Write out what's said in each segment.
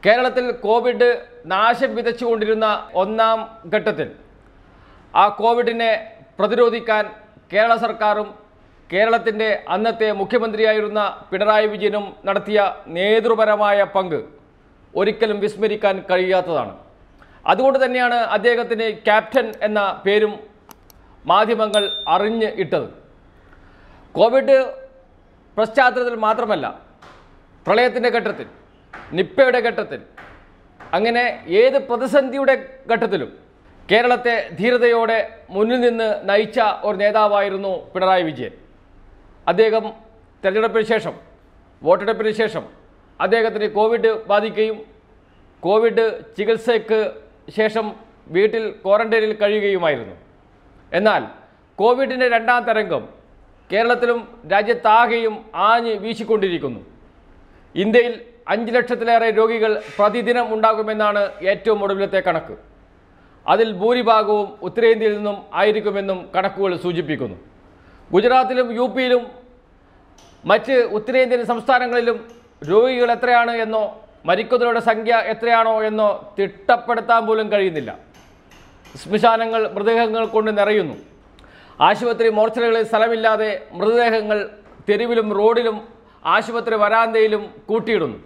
കേരളത്തിൽ കോവിഡ് നാശം വിതച്ചുകൊണ്ടിരുന്ന ഒന്നാം ഘട്ടത്തിൽ ആ കോവിഡിനെ പ്രതിരോധിക്കാൻ കേരള സർക്കാരും കേരളത്തിൻ്റെ അന്നത്തെ മുഖ്യമന്ത്രിയായിരുന്ന പിണറായി വിജയനും നടത്തിയ നേതൃപരമായ പങ്ക് ഒരിക്കലും വിസ്മരിക്കാൻ കഴിയാത്തതാണ് അതുകൊണ്ട് തന്നെയാണ് അദ്ദേഹത്തിന് ക്യാപ്റ്റൻ എന്ന പേരും മാധ്യമങ്ങൾ അറിഞ്ഞ് ഇട്ടത് കോവിഡ് പശ്ചാത്തലത്തിൽ മാത്രമല്ല പ്രളയത്തിൻ്റെ ഘട്ടത്തിൽ നിപ്പയുടെ ഘട്ടത്തിൽ അങ്ങനെ ഏത് പ്രതിസന്ധിയുടെ ഘട്ടത്തിലും കേരളത്തെ ധീരതയോടെ മുന്നിൽ നിന്ന് നയിച്ച ഒരു നേതാവായിരുന്നു പിണറായി വിജയൻ അദ്ദേഹം തെരഞ്ഞെടുപ്പിന് ശേഷം വോട്ടെടുപ്പിന് ശേഷം അദ്ദേഹത്തിന് കോവിഡ് ബാധിക്കുകയും കോവിഡ് ചികിത്സയ്ക്ക് ശേഷം വീട്ടിൽ ക്വാറന്റൈനിൽ കഴിയുകയുമായിരുന്നു എന്നാൽ കോവിഡിൻ്റെ രണ്ടാം തരംഗം കേരളത്തിലും രാജ്യത്താകെയും ആഞ്ഞ് വീശിക്കൊണ്ടിരിക്കുന്നു ഇന്ത്യയിൽ അഞ്ച് ലക്ഷത്തിലേറെ രോഗികൾ പ്രതിദിനം ഉണ്ടാകുമെന്നാണ് ഏറ്റവും ഒടുവിലത്തെ കണക്ക് അതിൽ ഭൂരിഭാഗവും ഉത്തരേന്ത്യയിൽ നിന്നും ആയിരിക്കുമെന്നും കണക്കുകൾ സൂചിപ്പിക്കുന്നു ഗുജറാത്തിലും യു പിയിലും മറ്റ് ഉത്തരേന്ത്യൻ സംസ്ഥാനങ്ങളിലും രോഗികൾ എത്രയാണ് എന്നോ മരിക്കുന്നവരുടെ സംഖ്യ എത്രയാണോ എന്നോ തിട്ടപ്പെടുത്താൻ പോലും കഴിയുന്നില്ല ശ്മശാനങ്ങൾ മൃതദേഹങ്ങൾ കൊണ്ട് നിറയുന്നു ആശുപത്രി മോർച്ചറികളിൽ സ്ഥലമില്ലാതെ മൃതദേഹങ്ങൾ തെരുവിലും റോഡിലും ആശുപത്രി വരാന്തയിലും കൂട്ടിയിടുന്നു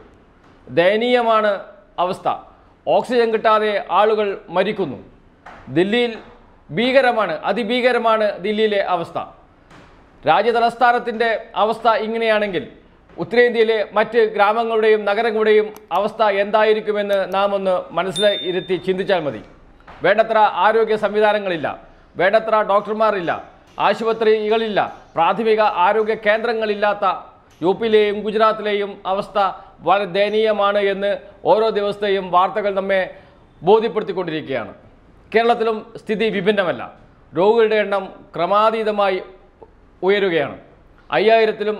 ദയനീയമാണ് അവസ്ഥ ഓക്സിജൻ കിട്ടാതെ ആളുകൾ മരിക്കുന്നു ദില്ലിയിൽ ഭീകരമാണ് അതിഭീകരമാണ് ദില്ലിയിലെ അവസ്ഥ രാജ്യതലസ്ഥാനത്തിൻ്റെ അവസ്ഥ ഇങ്ങനെയാണെങ്കിൽ ഉത്തരേന്ത്യയിലെ മറ്റ് ഗ്രാമങ്ങളുടെയും നഗരങ്ങളുടെയും അവസ്ഥ എന്തായിരിക്കുമെന്ന് നാം ഒന്ന് മനസ്സിലിരുത്തി ചിന്തിച്ചാൽ മതി വേണ്ടത്ര ആരോഗ്യ സംവിധാനങ്ങളില്ല വേണ്ടത്ര ഡോക്ടർമാരില്ല ആശുപത്രികളില്ല പ്രാഥമിക ആരോഗ്യ കേന്ദ്രങ്ങളില്ലാത്ത യു പിയിലെയും ഗുജറാത്തിലെയും അവസ്ഥ വളരെ ദയനീയമാണ് എന്ന് ഓരോ ദിവസത്തെയും വാർത്തകൾ നമ്മെ ബോധ്യപ്പെടുത്തിക്കൊണ്ടിരിക്കുകയാണ് കേരളത്തിലും സ്ഥിതി വിഭിന്നമല്ല രോഗികളുടെ എണ്ണം ക്രമാതീതമായി ഉയരുകയാണ് അയ്യായിരത്തിലും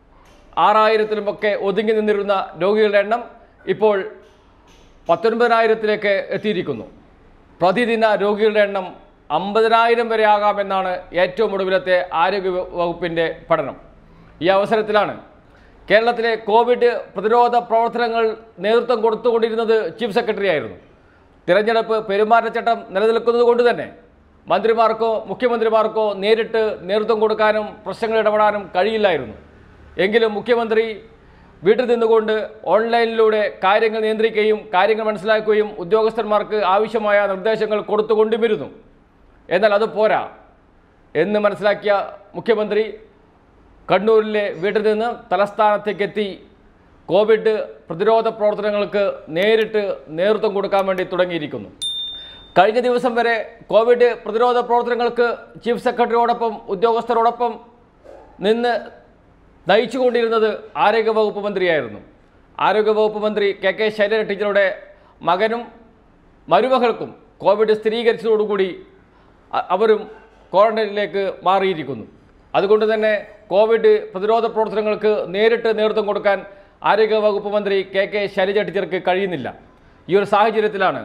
ആറായിരത്തിലുമൊക്കെ ഒതുങ്ങി നിന്നിരുന്ന രോഗികളുടെ എണ്ണം ഇപ്പോൾ പത്തൊൻപതിനായിരത്തിലേക്ക് എത്തിയിരിക്കുന്നു പ്രതിദിന രോഗികളുടെ എണ്ണം അമ്പതിനായിരം വരെ ആകാമെന്നാണ് ഏറ്റവും ഒടുവിലത്തെ ആരോഗ്യ വകുപ്പിൻ്റെ പഠനം ഈ അവസരത്തിലാണ് കേരളത്തിലെ കോവിഡ് പ്രതിരോധ പ്രവർത്തനങ്ങൾ നേതൃത്വം കൊടുത്തുകൊണ്ടിരുന്നത് ചീഫ് സെക്രട്ടറി ആയിരുന്നു തിരഞ്ഞെടുപ്പ് പെരുമാറ്റച്ചട്ടം നിലനിൽക്കുന്നത് കൊണ്ട് തന്നെ മന്ത്രിമാർക്കോ മുഖ്യമന്ത്രിമാർക്കോ നേരിട്ട് നേതൃത്വം കൊടുക്കാനും പ്രശ്നങ്ങൾ ഇടപെടാനും കഴിയില്ലായിരുന്നു എങ്കിലും മുഖ്യമന്ത്രി വീട്ടിൽ നിന്നുകൊണ്ട് ഓൺലൈനിലൂടെ കാര്യങ്ങൾ നിയന്ത്രിക്കുകയും കാര്യങ്ങൾ മനസ്സിലാക്കുകയും ഉദ്യോഗസ്ഥന്മാർക്ക് ആവശ്യമായ നിർദ്ദേശങ്ങൾ കൊടുത്തുകൊണ്ടുമിരുന്നു എന്നാൽ അത് പോരാ എന്ന് മനസ്സിലാക്കിയ മുഖ്യമന്ത്രി കണ്ണൂരിലെ വീട്ടിൽ നിന്ന് തലസ്ഥാനത്തേക്ക് എത്തി കോവിഡ് പ്രതിരോധ പ്രവർത്തനങ്ങൾക്ക് നേരിട്ട് നേതൃത്വം കൊടുക്കാൻ വേണ്ടി തുടങ്ങിയിരിക്കുന്നു കഴിഞ്ഞ ദിവസം വരെ കോവിഡ് പ്രതിരോധ പ്രവർത്തനങ്ങൾക്ക് ചീഫ് സെക്രട്ടറിയോടൊപ്പം ഉദ്യോഗസ്ഥരോടൊപ്പം നിന്ന് നയിച്ചുകൊണ്ടിരുന്നത് ആരോഗ്യവകുപ്പ് മന്ത്രിയായിരുന്നു ആരോഗ്യവകുപ്പ് മന്ത്രി കെ കെ ശൈലജ ടീച്ചറുടെ മകനും മരുമകൾക്കും കോവിഡ് സ്ഥിരീകരിച്ചതോടുകൂടി അ- അവരും ക്വാറന്റൈനിലേക്ക് മാറിയിരിക്കുന്നു അതുകൊണ്ട് തന്നെ കോവിഡ് പ്രതിരോധ പ്രവർത്തനങ്ങൾക്ക് നേരിട്ട് നേതൃത്വം കൊടുക്കാൻ ആരോഗ്യവകുപ്പ് മന്ത്രി കെ കെ ശൈലജ ടീച്ചർക്ക് കഴിയുന്നില്ല ഈ ഒരു സാഹചര്യത്തിലാണ്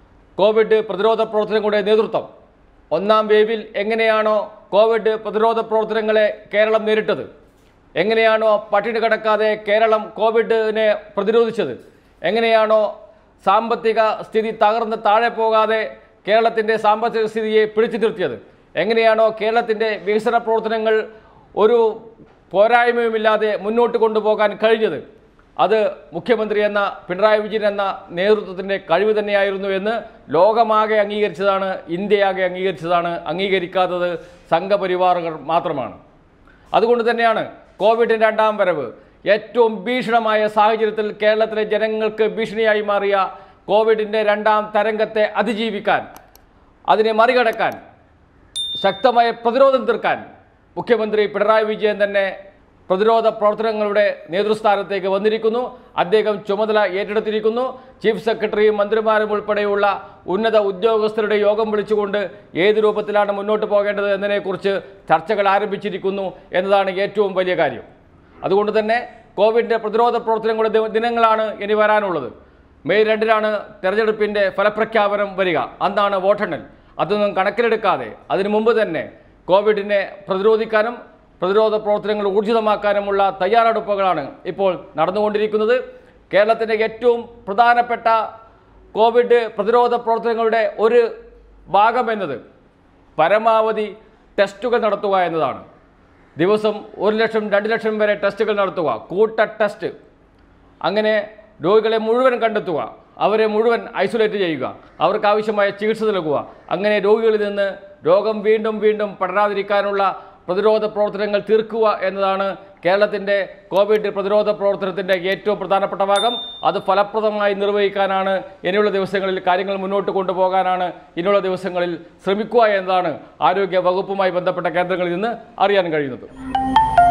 കോവിഡ് പ്രതിരോധ പ്രവർത്തനങ്ങളുടെ നേതൃത്വം ഒന്നാം വേവിൽ എങ്ങനെയാണോ കോവിഡ് പ്രതിരോധ പ്രവർത്തനങ്ങളെ കേരളം നേരിട്ടത് എങ്ങനെയാണോ പട്ടിണി കിടക്കാതെ കേരളം കോവിഡിനെ പ്രതിരോധിച്ചത് എങ്ങനെയാണോ സാമ്പത്തിക സ്ഥിതി തകർന്ന് താഴെ പോകാതെ കേരളത്തിൻ്റെ സാമ്പത്തിക സ്ഥിതിയെ പിടിച്ചു നിർത്തിയത് എങ്ങനെയാണോ കേരളത്തിൻ്റെ വികസന പ്രവർത്തനങ്ങൾ ഒരു പോരായ്മയുമില്ലാതെ മുന്നോട്ട് കൊണ്ടുപോകാൻ കഴിഞ്ഞത് അത് മുഖ്യമന്ത്രി എന്ന പിണറായി വിജയൻ എന്ന നേതൃത്വത്തിൻ്റെ കഴിവ് തന്നെയായിരുന്നു എന്ന് ലോകമാകെ അംഗീകരിച്ചതാണ് ഇന്ത്യയാകെ അംഗീകരിച്ചതാണ് അംഗീകരിക്കാത്തത് സംഘപരിവാറുകൾ മാത്രമാണ് അതുകൊണ്ട് തന്നെയാണ് കോവിഡിൻ്റെ രണ്ടാം വരവ് ഏറ്റവും ഭീഷണമായ സാഹചര്യത്തിൽ കേരളത്തിലെ ജനങ്ങൾക്ക് ഭീഷണിയായി മാറിയ കോവിഡിൻ്റെ രണ്ടാം തരംഗത്തെ അതിജീവിക്കാൻ അതിനെ മറികടക്കാൻ ശക്തമായ പ്രതിരോധം തീർക്കാൻ മുഖ്യമന്ത്രി പിണറായി വിജയൻ തന്നെ പ്രതിരോധ പ്രവർത്തനങ്ങളുടെ നേതൃസ്ഥാനത്തേക്ക് വന്നിരിക്കുന്നു അദ്ദേഹം ചുമതല ഏറ്റെടുത്തിരിക്കുന്നു ചീഫ് സെക്രട്ടറിയും മന്ത്രിമാരും ഉൾപ്പെടെയുള്ള ഉന്നത ഉദ്യോഗസ്ഥരുടെ യോഗം വിളിച്ചുകൊണ്ട് ഏത് രൂപത്തിലാണ് മുന്നോട്ട് പോകേണ്ടത് എന്നതിനെക്കുറിച്ച് ചർച്ചകൾ ആരംഭിച്ചിരിക്കുന്നു എന്നതാണ് ഏറ്റവും വലിയ കാര്യം അതുകൊണ്ട് തന്നെ കോവിഡിൻ്റെ പ്രതിരോധ പ്രവർത്തനങ്ങളുടെ ദി- ദിനങ്ങളാണ് ഇനി വരാനുള്ളത് മെയ് രണ്ടിനാണ് തെരഞ്ഞെടുപ്പിൻ്റെ ഫലപ്രഖ്യാപനം വരിക അന്നാണ് വോട്ടെണ്ണൽ അതൊന്നും കണക്കിലെടുക്കാതെ അതിനു മുമ്പ് തന്നെ കോവിഡിനെ പ്രതിരോധിക്കാനും പ്രതിരോധ പ്രവർത്തനങ്ങൾ ഊർജിതമാക്കാനുമുള്ള തയ്യാറെടുപ്പുകളാണ് ഇപ്പോൾ നടന്നുകൊണ്ടിരിക്കുന്നത് കേരളത്തിൻ്റെ ഏറ്റവും പ്രധാനപ്പെട്ട കോവിഡ് പ്രതിരോധ പ്രവർത്തനങ്ങളുടെ ഒരു ഭാഗം എന്നത് പരമാവധി ടെസ്റ്റുകൾ നടത്തുക എന്നതാണ് ദിവസം ഒരു ലക്ഷം രണ്ട് ലക്ഷം വരെ ടെസ്റ്റുകൾ നടത്തുക കൂട്ട ടെസ്റ്റ് അങ്ങനെ രോഗികളെ മുഴുവൻ കണ്ടെത്തുക അവരെ മുഴുവൻ ഐസൊലേറ്റ് ചെയ്യുക അവർക്ക് ആവശ്യമായ ചികിത്സ നൽകുക അങ്ങനെ രോഗികളിൽ നിന്ന് രോഗം വീണ്ടും വീണ്ടും പടരാതിരിക്കാനുള്ള പ്രതിരോധ പ്രവർത്തനങ്ങൾ തീർക്കുക എന്നതാണ് കേരളത്തിൻ്റെ കോവിഡ് പ്രതിരോധ പ്രവർത്തനത്തിൻ്റെ ഏറ്റവും പ്രധാനപ്പെട്ട ഭാഗം അത് ഫലപ്രദമായി നിർവഹിക്കാനാണ് ഇനിയുള്ള ദിവസങ്ങളിൽ കാര്യങ്ങൾ മുന്നോട്ട് കൊണ്ടുപോകാനാണ് ഇനിയുള്ള ദിവസങ്ങളിൽ ശ്രമിക്കുക എന്നതാണ് ആരോഗ്യ വകുപ്പുമായി ബന്ധപ്പെട്ട കേന്ദ്രങ്ങളിൽ നിന്ന് അറിയാൻ കഴിയുന്നത്